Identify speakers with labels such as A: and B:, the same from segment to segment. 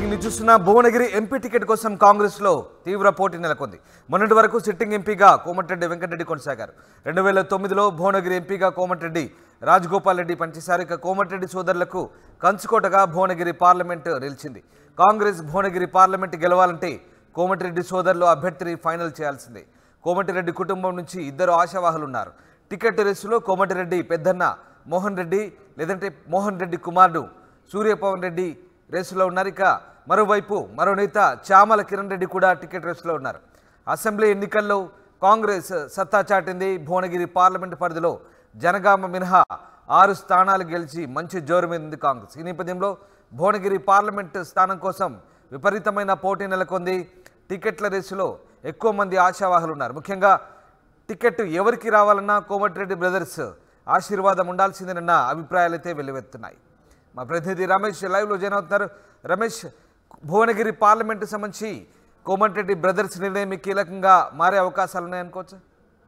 A: Breaking చూస్తున్న Bhuvanagiri MP ticket కోసం కాంగ్రెస్ లో తీవ్ర పోటీ నెలకొంది మొన్నటి వరకు సిట్టింగ్ ఎంపీగా కోమటిరెడ్డి వెంకటరెడ్డి కొనసాగారు రెండు వేల తొమ్మిదిలో భువనగిరి ఎంపీగా కోమటిరెడ్డి రాజగోపాల్ రెడ్డి పనిచేశారు ఇక కోమటిరెడ్డి సోదరులకు కంచుకోటగా భువనగిరి పార్లమెంట్ నిలిచింది కాంగ్రెస్ భువనగిరి పార్లమెంట్ గెలవాలంటే కోమటిరెడ్డి సోదరులు అభ్యర్థిని ఫైనల్ చేయాల్సిందే కోమటిరెడ్డి కుటుంబం నుంచి ఇద్దరు ఆశావాహులు ఉన్నారు టికెట్ రేసులో కోమటిరెడ్డి పెద్దన్న మోహన్ రెడ్డి లేదంటే మోహన్ రెడ్డి కుమారుడు సూర్యపవన్ రెడ్డి రేసులో ఉన్నారు ఇక మరోవైపు మరో నేత చామల కిరణ్ రెడ్డి కూడా టికెట్ రేసులో ఉన్నారు అసెంబ్లీ ఎన్నికల్లో కాంగ్రెస్ సత్తా చాటింది భువనగిరి పార్లమెంటు పరిధిలో జనగామ మినహా ఆరు స్థానాలు గెలిచి మంచి జోరు మీద ఉంది కాంగ్రెస్ ఈ నేపథ్యంలో భువనగిరి పార్లమెంటు స్థానం కోసం విపరీతమైన పోటీ నెలకొంది టికెట్ల రేసులో ఎక్కువ మంది ఆశావాహులు ఉన్నారు ముఖ్యంగా టికెట్ ఎవరికి రావాలన్నా కోమటిరెడ్డి బ్రదర్స్ ఆశీర్వాదం ఉండాల్సిందేనన్న అభిప్రాయాలైతే వెల్లువెత్తున్నాయి మా ప్రతినిధి రమేష్ లైవ్లో జాయిన్ అవుతున్నారు రమేష్ భువనగిరి పార్లమెంటు సంబంధించి కోమటిరెడ్డి బ్రదర్స్ నిర్ణయం కీలకంగా మారే అవకాశాలు ఉన్నాయనుకోవచ్చా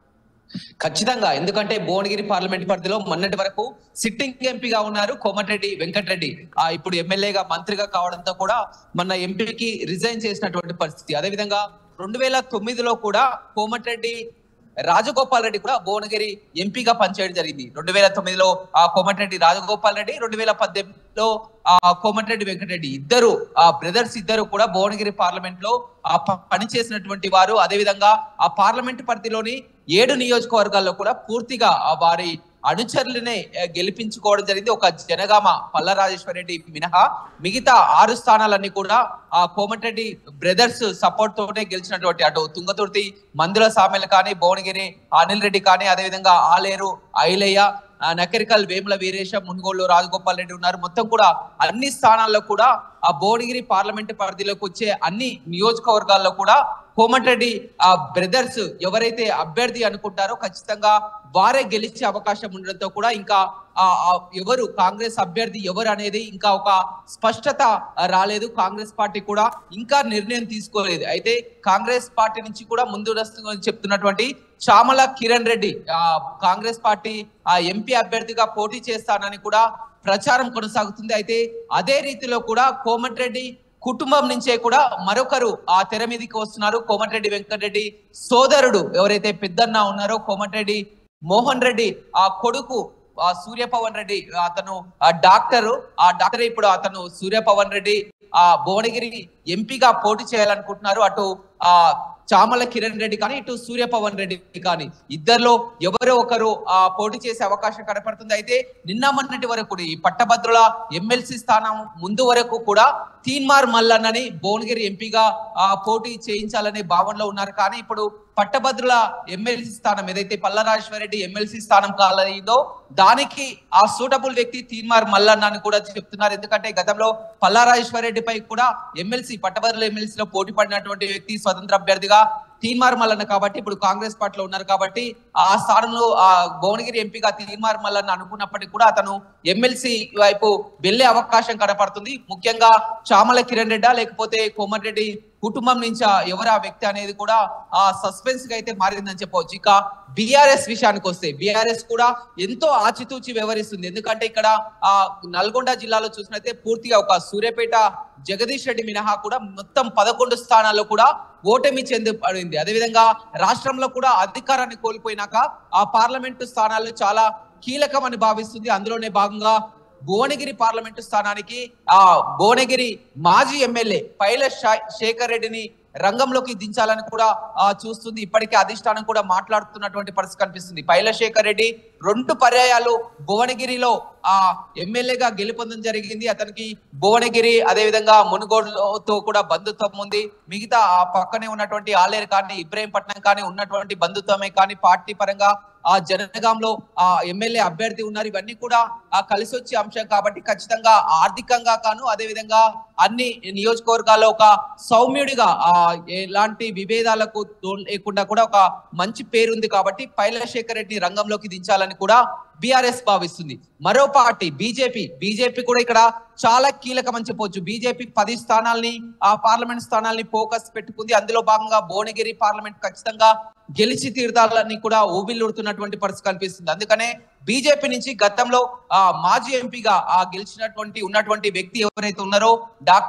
B: ఖచ్చితంగా ఎందుకంటే భువనగిరి పార్లమెంట్ పరిధిలో మొన్నటి వరకు సిట్టింగ్ ఎంపీగా ఉన్నారు కోమటిరెడ్డి వెంకటరెడ్డి ఆ ఇప్పుడు ఎమ్మెల్యేగా మంత్రిగా కావడంతో కూడా మన ఎంపీకి రిజైన్ చేసినటువంటి పరిస్థితి అదేవిధంగా రెండు వేల తొమ్మిదిలో కూడా కోమటిరెడ్డి రాజగోపాల్ రెడ్డి కూడా భువనగిరి ఎంపీగా పనిచేయడం జరిగింది రెండు వేల తొమ్మిదిలో ఆ కోమటిరెడ్డి రాజగోపాల్ రెడ్డి రెండు వేల పద్దెనిమిదిలో ఆ కోమటిరెడ్డి వెంకటరెడ్డి ఇద్దరు ఆ బ్రదర్స్ ఇద్దరు కూడా భువనగిరి పార్లమెంట్ లో ఆ ప- పనిచేసినటువంటి వారు అదేవిధంగా ఆ పార్లమెంట్ పరిధిలోని ఏడు నియోజకవర్గాల్లో కూడా పూర్తిగా ఆ వారి అనుచరులనే ఆ, గెలిపించుకోవడం జరిగింది ఒక జనగామ పల్ల రాజేశ్వర రెడ్డి మినహా మిగతా ఆరు స్థానాలన్నీ కూడా ఆ కోమటిరెడ్డి బ్రదర్స్ సపోర్ట్ తోటే గెలిచినటువంటి అటు తుంగతుర్తి మందుల సామెలు కానీ భువనగిరి అనిల్ రెడ్డి కానీ అదేవిధంగా ఆలేరు ఐలయ్య ఆ, నకరికల్ వేముల వీరేశం మునుగోళ్ళు రాజగోపాల్ రెడ్డి ఉన్నారు మొత్తం కూడా అన్ని స్థానాల్లో కూడా ఆ భువనగిరి పార్లమెంట్ పరిధిలోకి వచ్చే అన్ని నియోజకవర్గాల్లో కూడా కోమటిరెడ్డి ఆ బ్రదర్స్ ఎవరైతే అభ్యర్థి అనుకుంటారో ఖచ్చితంగా వారే గెలిచే అవకాశం ఉండడంతో కూడా ఇంకా ఆ ఆ ఎవరు కాంగ్రెస్ అభ్యర్థి ఎవరు అనేది ఇంకా ఒక స్పష్టత రాలేదు కాంగ్రెస్ పార్టీ కూడా ఇంకా నిర్ణయం తీసుకోలేదు అయితే కాంగ్రెస్ పార్టీ నుంచి కూడా ముందు చెప్తున్నటువంటి చామల కిరణ్ రెడ్డి ఆ కాంగ్రెస్ పార్టీ ఆ ఎంపీ అభ్యర్థిగా పోటీ చేస్తానని కూడా ప్రచారం కొనసాగుతుంది అయితే అదే రీతిలో కూడా కోమటిరెడ్డి కుటుంబం నుంచే కూడా మరొకరు ఆ తెర మీదకి వస్తున్నారు కోమటిరెడ్డి వెంకటరెడ్డి సోదరుడు ఎవరైతే పెద్దన్న ఉన్నారో కోమటిరెడ్డి మోహన్ రెడ్డి ఆ కొడుకు ఆ సూర్యపవన్ రెడ్డి అతను ఆ డాక్టర్ ఆ డాక్టర్ ఇప్పుడు అతను సూర్యపవన్ రెడ్డి ఆ భువనగిరి ఎంపీగా పోటీ చేయాలనుకుంటున్నారు అటు ఆ చామల కిరణ్ రెడ్డి కానీ ఇటు సూర్యపవన్ రెడ్డి కానీ ఇద్దరిలో ఎవరో ఒకరు ఆ పోటీ చేసే అవకాశం కనపడుతుంది అయితే నిన్న మొన్నటి వరకు కూడా ఈ పట్టభద్రుల ఎమ్మెల్సీ స్థానం ముందు వరకు కూడా తీన్మార్ మల్లన్నని భువనగిరి ఎంపీగా ఆ పోటీ చేయించాలనే భావనలో ఉన్నారు కానీ ఇప్పుడు పట్టభద్రుల ఎమ్మెల్సీ స్థానం ఏదైతే పల్లరాజేశ్వర రెడ్డి ఎమ్మెల్సీ స్థానం కాలేదో దానికి ఆ సూటబుల్ వ్యక్తి తీన్మార్ మల్లన్న అని కూడా చెప్తున్నారు ఎందుకంటే గతంలో పల్లారాజేశ్వర రెడ్డిపై కూడా ఎమ్మెల్సీ పట్టభద్రుల ఎమ్మెల్సీలో పోటీ పడినటువంటి వ్యక్తి స్వతంత్ర అభ్యర్థిగా తీన్మార్ మల్లన్న కాబట్టి ఇప్పుడు కాంగ్రెస్ పార్టీలో ఉన్నారు కాబట్టి ఆ స్థానంలో ఆ భువనగిరి ఎంపీగా తీన్మార్ మల్లన్న అనుకున్నప్పటికీ కూడా అతను ఎమ్మెల్సీ వైపు వెళ్లే అవకాశం కనపడుతుంది ముఖ్యంగా చామల కిరణ్ రెడ్డా లేకపోతే కోమటిరెడ్డి కుటుంబం నుంచి ఆ ఎవరు ఆ వ్యక్తి అనేది కూడా ఆ సస్పెన్స్ గా అయితే మారిందని చెప్పవచ్చు ఇక బీఆర్ఎస్ విషయానికి వస్తే బీఆర్ఎస్ కూడా ఎంతో ఆచితూచి వ్యవహరిస్తుంది ఎందుకంటే ఇక్కడ ఆ నల్గొండ జిల్లాలో చూసినట్లయితే పూర్తిగా ఒక సూర్యాపేట జగదీష్ రెడ్డి మినహా కూడా మొత్తం పదకొండు స్థానాల్లో కూడా ఓటమి చెంది పడింది అదేవిధంగా రాష్ట్రంలో కూడా అధికారాన్ని కోల్పోయినాక ఆ పార్లమెంటు స్థానాలు చాలా కీలకమని భావిస్తుంది అందులోనే భాగంగా భువనగిరి పార్లమెంటు స్థానానికి ఆ భువనగిరి మాజీ ఎమ్మెల్యే పైల శా- శేఖర్ రెడ్డిని రంగంలోకి దించాలని కూడా ఆ, చూస్తుంది ఇప్పటికే అధిష్టానం కూడా మాట్లాడుతున్నటువంటి పరిస్థితి కనిపిస్తుంది పైల శేఖర్ రెడ్డి రెండు పర్యాయాలు భువనగిరిలో ఆ ఎమ్మెల్యేగా గెలుపొందడం జరిగింది అతనికి భువనగిరి అదేవిధంగా మునుగోడుతో కూడా బంధుత్వం ఉంది మిగతా ఆ పక్కనే ఉన్నటువంటి ఆలేరు కానీ ఇబ్రహీంపట్నం కానీ ఉన్నటువంటి బంధుత్వమే కానీ పార్టీ పరంగా ఆ జనగాంలో ఆ ఎమ్మెల్యే అభ్యర్థి ఉన్నారు ఇవన్నీ కూడా ఆ కలిసి వచ్చే అంశం కాబట్టి ఖచ్చితంగా ఆర్థికంగా కాను అదే విధంగా అన్ని నియోజకవర్గాల్లో ఒక సౌమ్యుడిగా ఆ ఎలాంటి విభేదాలకు తో- లేకుండా కూడా ఒక మంచి పేరు ఉంది కాబట్టి పైలశేఖర్ రెడ్డిని రంగంలోకి దించాలని కూడా బీఆర్ఎస్ భావిస్తుంది మరో పార్టీ బీజేపీ బీజేపీ కూడా ఇక్కడ చాలా కీలకమని చెప్పొచ్చు బీజేపీ పది స్థానాల్ని ఆ పార్లమెంట్ స్థానాల్ని ఫోకస్ పెట్టుకుంది అందులో భాగంగా భువనగిరి పార్లమెంట్ ఖచ్చితంగా గెలిచి తీర్థాలని కూడా ఊబిల్లుడుతున్నటువంటి పరిస్థితి కనిపిస్తుంది అందుకనే బీజేపీ నుంచి గతంలో ఆ మాజీ ఎంపీగా ఆ గెలిచినటువంటి ఉన్నటువంటి వ్యక్తి ఎవరైతే ఉన్నారో డాక్టర్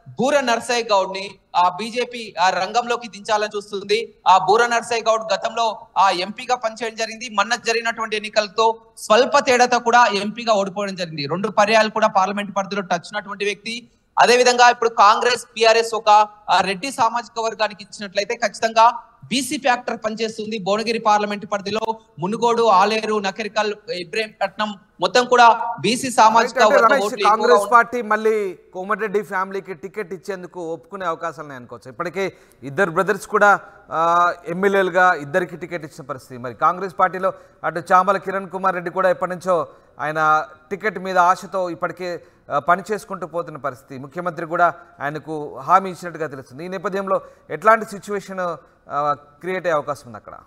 B: బూర నర్సయ్య గౌడ్ ని ఆ బీజేపీ ఆ రంగంలోకి దించాలని చూస్తుంది ఆ బూర నర్సయ్య గౌడ్ గతంలో ఆ ఎంపీగా పనిచేయడం జరిగింది మొన్న జరిగినటువంటి ఎన్నికలతో స్వల్ప తేడాతో కూడా ఎంపీగా ఓడిపోవడం జరిగింది రెండు పర్యాలు కూడా పార్లమెంట్ పరిధిలో టచ్ ఉన్నటువంటి వ్యక్తి అదే విధంగా ఇప్పుడు కాంగ్రెస్ పిఆర్ఎస్ ఒక ఆ, రెడ్డి సామాజిక వర్గానికి ఇచ్చినట్లయితే ఖచ్చితంగా బీసీ ఫ్యాక్టర్ పనిచేస్తుంది భువనగిరి పార్లమెంట్ పరిధిలో మునుగోడు ఆలేరు నకరికల్ ఇబ్రహీంపట్నం మొత్తం కూడా బీసీ సామాజిక
A: అంటే
B: వర్గ
A: రమేష్
B: ఓట్లు ఎక్కువగా
A: కాంగ్రెస్
B: ఉన్నాయి.
A: పార్టీ మళ్ళీ కోమటిరెడ్డి ఫ్యామిలీకి టికెట్ ఇచ్చేందుకు ఒప్పుకునే అవకాశాలు ఉన్నాయి అనుకోవచ్చు ఇప్పటికే ఇద్దరు బ్రదర్స్ కూడా ఆ, ఎమ్మెల్యేలుగా ఇద్దరికి టికెట్ ఇచ్చిన పరిస్థితి మరి కాంగ్రెస్ పార్టీలో అటు చామల కిరణ్ కుమార్ రెడ్డి కూడా ఎప్పటి నుంచో ఆయన టికెట్ మీద ఆశతో ఇప్పటికే ఆ, పని చేసుకుంటూ పోతున్న పరిస్థితి ముఖ్యమంత్రి కూడా ఆయనకు హామీ ఇచ్చినట్టుగా తెలుస్తుంది ఈ నేపథ్యంలో ఎట్లాంటి సిచ్యువేషన్ క్రియేట్ అయ్యే అవకాశం ఉంది అక్కడ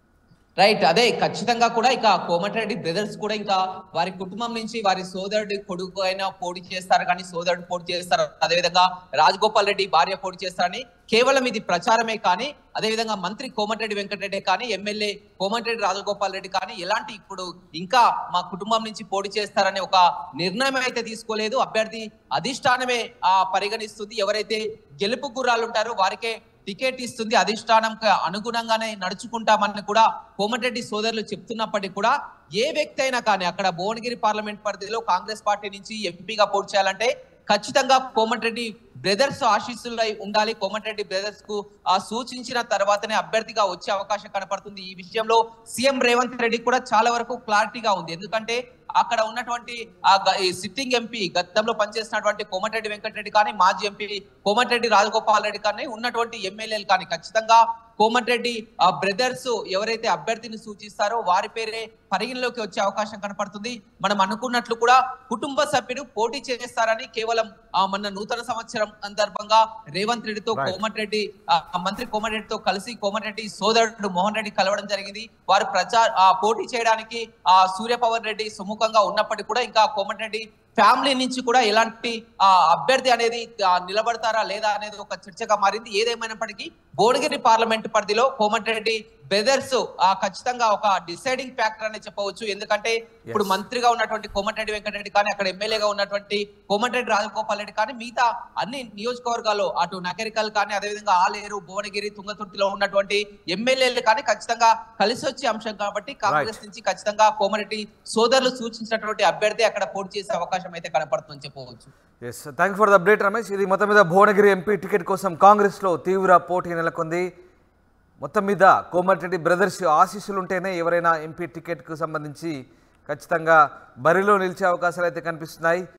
B: రైట్ అదే ఖచ్చితంగా కూడా ఇక కోమటిరెడ్డి బ్రదర్స్ కూడా ఇంకా వారి కుటుంబం నుంచి వారి సోదరుడి కొడుకు అయినా పోటీ చేస్తారు కానీ సోదరుడు పోటీ చేస్తారు అదేవిధంగా రాజగోపాల్ రెడ్డి భార్య పోటీ చేస్తారని కేవలం ఇది ప్రచారమే కానీ అదేవిధంగా మంత్రి కోమటిరెడ్డి వెంకటరెడ్డి కానీ ఎమ్మెల్యే కోమటిరెడ్డి రాజగోపాల్ రెడ్డి కానీ ఎలాంటి ఇప్పుడు ఇంకా మా కుటుంబం నుంచి పోటీ చేస్తారనే ఒక నిర్ణయం అయితే తీసుకోలేదు అభ్యర్థి అధిష్టానమే ఆ పరిగణిస్తుంది ఎవరైతే గెలుపు గుర్రాలు ఉంటారో వారికే టికెట్ ఇస్తుంది అధిష్టానంకి అనుగుణంగానే నడుచుకుంటామని కూడా కోమటిరెడ్డి సోదరులు చెప్తున్నప్పటికీ కూడా ఏ వ్యక్తి అయినా కానీ అక్కడ భువనగిరి పార్లమెంట్ పరిధిలో కాంగ్రెస్ పార్టీ నుంచి ఎంపీగా పోటీ చేయాలంటే ఖచ్చితంగా కోమటిరెడ్డి బ్రదర్స్ ఆశీస్సులై ఉండాలి కోమటిరెడ్డి బ్రదర్స్ కు ఆ సూచించిన తర్వాతనే అభ్యర్థిగా వచ్చే అవకాశం కనపడుతుంది ఈ విషయంలో సీఎం రేవంత్ రెడ్డి కూడా చాలా వరకు క్లారిటీగా ఉంది ఎందుకంటే అక్కడ ఉన్నటువంటి ఆ గ- ఈ సిట్టింగ్ ఎంపీ గతంలో పనిచేసినటువంటి కోమటిరెడ్డి వెంకటరెడ్డి కానీ మాజీ ఎంపీ కోమటిరెడ్డి రాజగోపాల్ రెడ్డి కానీ ఉన్నటువంటి ఎమ్మెల్యేలు కానీ ఖచ్చితంగా కోమటిరెడ్డి ఆ బ్రదర్స్ ఎవరైతే అభ్యర్థిని సూచిస్తారో వారి పేరే పరిగణలోకి వచ్చే అవకాశం కనపడుతుంది మనం అనుకున్నట్లు కూడా కుటుంబ సభ్యులు పోటీ చేస్తారని కేవలం ఆ మొన్న నూతన సంవత్సరం సందర్భంగా రేవంత్ రెడ్డితో
A: Right.
B: కోమటిరెడ్డి ఆ మంత్రి కోమటిరెడ్డితో కలిసి కోమటిరెడ్డి సోదరుడు మోహన్ రెడ్డి కలవడం జరిగింది వారు ప్రచార ఆ పోటీ చేయడానికి ఆ సూర్యపవన్ రెడ్డి సుముఖంగా ఉన్నప్పటికీ కూడా ఇంకా కోమటిరెడ్డి ఫ్యామిలీ నుంచి కూడా ఎలాంటి ఆ అభ్యర్థి అనేది ఆ, నిలబడతారా లేదా అనేది ఒక చర్చగా మారింది ఏదేమైనప్పటికీ భువనగిరి పార్లమెంట్ పరిధిలో కోమటిరెడ్డి బ్రదర్స్ ఆ ఖచ్చితంగా ఒక డిసైడింగ్ ఫ్యాక్టర్ అనే చెప్పవచ్చు ఎందుకంటే ఇప్పుడు
A: Yes.
B: మంత్రిగా ఉన్నటువంటి కోమటిరెడ్డి వెంకటరెడ్డి కానీ అక్కడ ఎమ్మెల్యేగా ఉన్నటువంటి కోమటిరెడ్డి రాజగోపాల్ రెడ్డి కానీ మిగతా అన్ని నియోజకవర్గాల్లో అటు నగరికల్ కానీ అదేవిధంగా ఆలేరు భువనగిరి తుంగతుర్తిలో ఉన్నటువంటి ఎమ్మెల్యేలు కానీ ఖచ్చితంగా కలిసి వచ్చే అంశం కాబట్టి కాంగ్రెస్ నుంచి ఖచ్చితంగా కోమరెడ్డి సోదరులు సూచించినటువంటి అభ్యర్థి అక్కడ పోటీ చేసే అవకాశం అయితే కనపడుతుందని చెప్పవచ్చు
A: yes thank for the update Ramesh ఇది మొత్తం మీద భువనగిరి ఎంపీ టికెట్ కోసం కాంగ్రెస్లో తీవ్ర పోటీ నెలకొంది మొత్తం మీద కోమటిరెడ్డి బ్రదర్స్ ఆశీస్సులు ఉంటేనే ఎవరైనా ఎంపీ టికెట్కు సంబంధించి ఖచ్చితంగా బరిలో నిలిచే అవకాశాలు అయితే కనిపిస్తున్నాయి